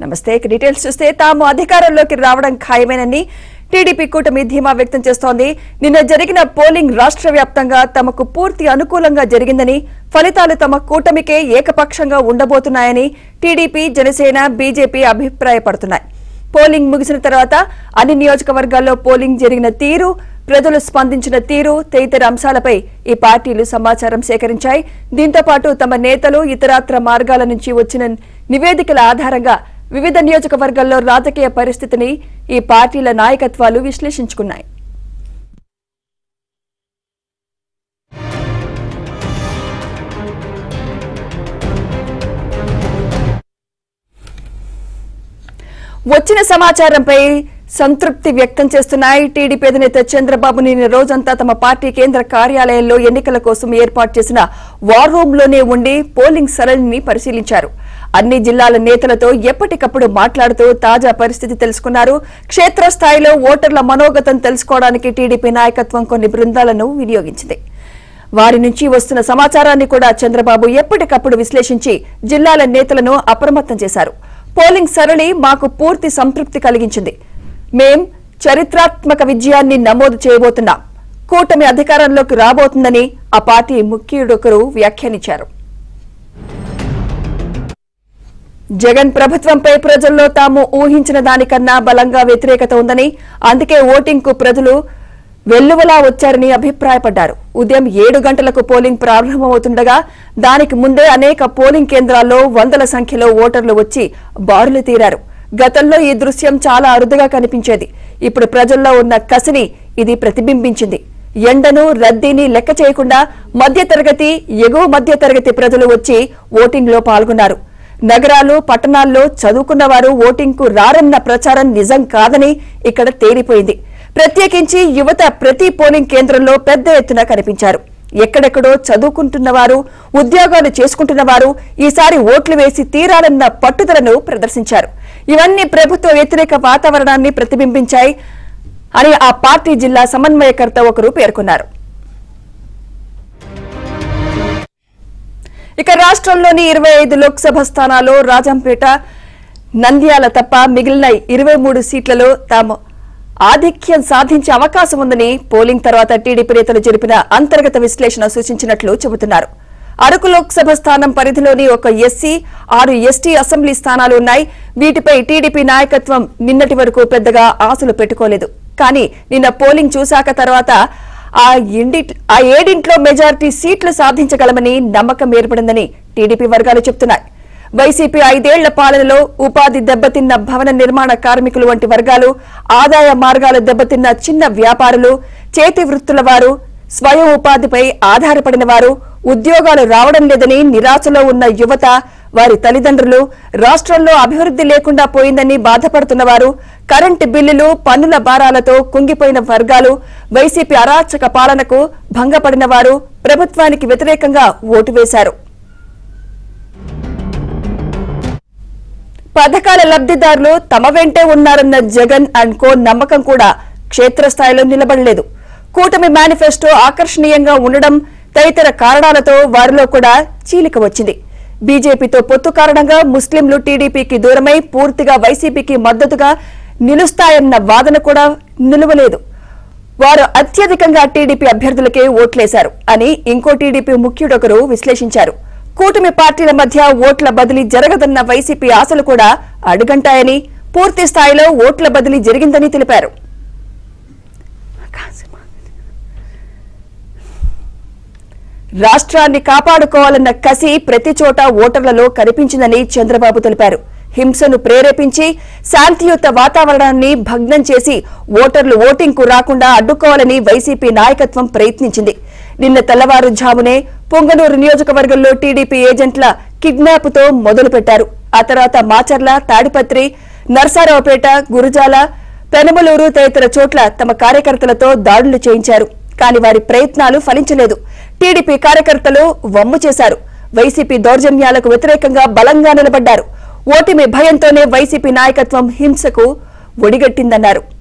నమస్తే ఇక డీటెయిల్స్ చూస్తే తాము అధికారంలోకి రావడం ఖాయమేనని టీడీపీ కూటమి ధీమా వ్యక్తం చేస్తోంది నిన్న జరిగిన పోలింగ్ రాష్ట్ర వ్యాప్తంగా తమకు పూర్తి అనుకూలంగా జరిగిందని ఫలితాలు తమ కూటమికే ఏకపక్షంగా ఉండబోతున్నాయని టీడీపీ జనసేన బీజేపీ అభిప్రాయపడుతున్నాయి పోలింగ్ ముగిసిన తర్వాత అన్ని నియోజకవర్గాల్లో పోలింగ్ జరిగిన తీరు ప్రజలు స్పందించిన తీరు తదితర అంశాలపై ఈ పార్టీలు సమాచారం సేకరించాయి దీంతో పాటు తమ నేతలు ఇతరాత్ర మార్గాల నుంచి వచ్చిన నివేదికల ఆధారంగా వివిధ నియోజకవర్గాల్లో రాజకీయ పరిస్థితిని ఈ పార్టీల నాయకత్వాలు విశ్లేషించుకున్నాయి వచ్చిన సమాచారంపై సంతృప్తి వ్యక్తం చేస్తున్నాయి టీడీపీ అధినేత చంద్రబాబు నిన్న రోజంతా తమ పార్టీ కేంద్ర కార్యాలయంలో ఎన్నికల కోసం ఏర్పాటు చేసిన వార్ రూమ్ లోనే ఉండి పోలింగ్ సరళిని పరిశీలించారు అన్ని జిల్లాల నేతలతో ఎప్పటికప్పుడు మాట్లాడుతూ తాజా పరిస్థితి తెలుసుకున్నారు క్షేత్రస్థాయిలో ఓటర్ల మనోగతం తెలుసుకోవడానికి టీడీపీ నాయకత్వం కొన్ని బృందాలను వినియోగించింది వారి నుంచి వస్తున్న సమాచారాన్ని కూడా చంద్రబాబు ఎప్పటికప్పుడు విశ్లేషించి జిల్లాల నేతలను అప్రమత్తం చేశారు పోలింగ్ సరళి మాకు పూర్తి సంతృప్తి కలిగించింది మేం చరిత్రాత్మక విజయాన్ని నమోదు చేయబోతున్నాం కూటమి అధికారంలోకి రాబోతుందని ఆ పార్టీ ముఖ్యుడొకరు వ్యాఖ్యానించారు జగన్ ప్రభుత్వంపై ప్రజల్లో తాము ఊహించిన దానికన్నా బలంగా వ్యతిరేకత ఉందని అందుకే ఓటింగ్ కు ప్రజలు వెల్లువలా వచ్చారని అభిప్రాయపడ్డారు ఉదయం ఏడు గంటలకు పోలింగ్ ప్రారంభమవుతుండగా దానికి ముందే అనేక పోలింగ్ కేంద్రాల్లో వందల సంఖ్యలో ఓటర్లు వచ్చి బారులు తీరారు గతంలో ఈ దృశ్యం చాలా అరుదుగా కనిపించేది ఇప్పుడు ప్రజల్లో ఉన్న కసిని ఇది ప్రతిబింబించింది ఎండను రద్దీని లెక్క చేయకుండా మధ్యతరగతి ఎగువ మధ్యతరగతి ప్రజలు వచ్చి ఓటింగ్ లో పాల్గొన్నారు నగరాలు పట్టణాల్లో చదువుకున్న వారు ఓటింగ్ కు రారన్న ప్రచారం నిజం కాదని ఇక్కడ తేలిపోయింది ప్రత్యేకించి యువత ప్రతి పోలింగ్ కేంద్రంలో పెద్ద ఎత్తున కనిపించారు ఎక్కడెక్కడో చదువుకుంటున్న వారు ఉద్యోగాలు చేసుకుంటున్న వారు ఈసారి ఓట్లు వేసి తీరాలన్న పట్టుదలను ప్రదర్శించారు ఇవన్నీ ప్రభుత్వ వ్యతిరేక వాతావరణాన్ని ప్రతిబింబించాయి అని ఆ పార్టీ జిల్లా సమన్వయకర్త ఒకరు పేర్కొన్నారు ఇక రాష్ట్రంలోని ఇరవై ఐదు లోక్సభ స్థానాల్లో రాజంపేట నంద్యాల తప్ప మిగిలిన ఇరవై మూడు సీట్లలో తాము ఆధిక్యం సాధించే అవకాశం ఉందని పోలింగ్ తర్వాత టీడీపీ నేతలు జరిపిన అంతర్గత విశ్లేషణ సూచించినట్లు చెబుతున్నారు అరకు లోక్సభ స్థానం పరిధిలోని ఒక ఎస్సీ ఆరు ఎస్టీ అసెంబ్లీ స్థానాలు ఉన్నాయి వీటిపై టీడీపీ నాయకత్వం నిన్నటి వరకు పెద్దగా ఆశలు పెట్టుకోలేదు కానీ నిన్న పోలింగ్ చూశాక తర్వాత ఆ ఇండి ఆ ఏడింట్లో మెజారిటీ సీట్లు సాధించగలమని నమ్మకం ఏర్పడిందని టీడీపీ వర్గాలు చెబుతున్నాయి వైసీపీ ఐదేళ్ల పాలనలో ఉపాధి దెబ్బతిన్న భవన నిర్మాణ కార్మికులు వంటి వర్గాలు ఆదాయ మార్గాలు దెబ్బతిన్న చిన్న వ్యాపారులు చేతి వృత్తుల వారు స్వయం ఉపాధిపై ఆధారపడిన వారు ఉద్యోగాలు రావడం లేదని నిరాశలో ఉన్న యువత వారి తల్లిదండ్రులు రాష్ట్రంలో అభివృద్ధి లేకుండా పోయిందని బాధపడుతున్న వారు కరెంటు బిల్లులు పన్నుల భారాలతో కుంగిపోయిన వర్గాలు వైసీపీ అరాచక పాలనకు భంగపడిన వారు ప్రభుత్వానికి వ్యతిరేకంగా ఓటు వేశారు పథకాల లబ్ధిదారులు తమ వెంటే ఉన్నారన్న జగన్ అండ్ కో నమ్మకం కూడా క్షేత్రస్థాయిలో నిలబడలేదు కూటమి మేనిఫెస్టో ఆకర్షణీయంగా ఉండడం తదితర కారణాలతో వారిలో కూడా చీలిక వచ్చింది బీజేపీతో పొత్తు కారణంగా ముస్లింలు టీడీపీకి దూరమై పూర్తిగా వైసీపీకి మద్దతుగా నిలుస్తాయన్న వాదన కూడా నిలువలేదు వారు అత్యధికంగా టీడీపీ అభ్యర్థులకే ఓట్లేశారు అని ఇంకో టీడీపీ ముఖ్యుడొకరు విశ్లేషించారు కూటమి పార్టీల మధ్య ఓట్ల బదిలీ జరగదన్న వైసీపీ ఆశలు కూడా అడుగంటాయని పూర్తి స్థాయిలో ఓట్ల బదిలీ జరిగిందని తెలిపారు రాష్ట్రాన్ని కాపాడుకోవాలన్న కసి ప్రతి చోట ఓటర్లలో కనిపించిందని చంద్రబాబు తెలిపారు హింసను ప్రేరేపించి శాంతియుత వాతావరణాన్ని భగ్నం చేసి ఓటర్లు ఓటింగ్ కు రాకుండా అడ్డుకోవాలని వైసీపీ నాయకత్వం ప్రయత్నించింది నిన్న తెల్లవారుజామునే పొంగనూరు నియోజకవర్గంలో టీడీపీ ఏజెంట్ల కిడ్నాప్ తో మొదలుపెట్టారు ఆ తర్వాత మాచర్ల తాడిపత్రి నర్సారావుపేట గురుజాల పెనమలూరు తదితర చోట్ల తమ కార్యకర్తలతో దాడులు చేయించారు కానీ వారి ప్రయత్నాలు ఫలించలేదు టీడీపీ కార్యకర్తలు వమ్ము చేశారు వైసీపీ దౌర్జన్యాలకు వ్యతిరేకంగా బలంగా నిలబడ్డారు ఓటమి భయంతోనే వైసీపీ నాయకత్వం హింసకు ఒడిగట్టిందన్నారు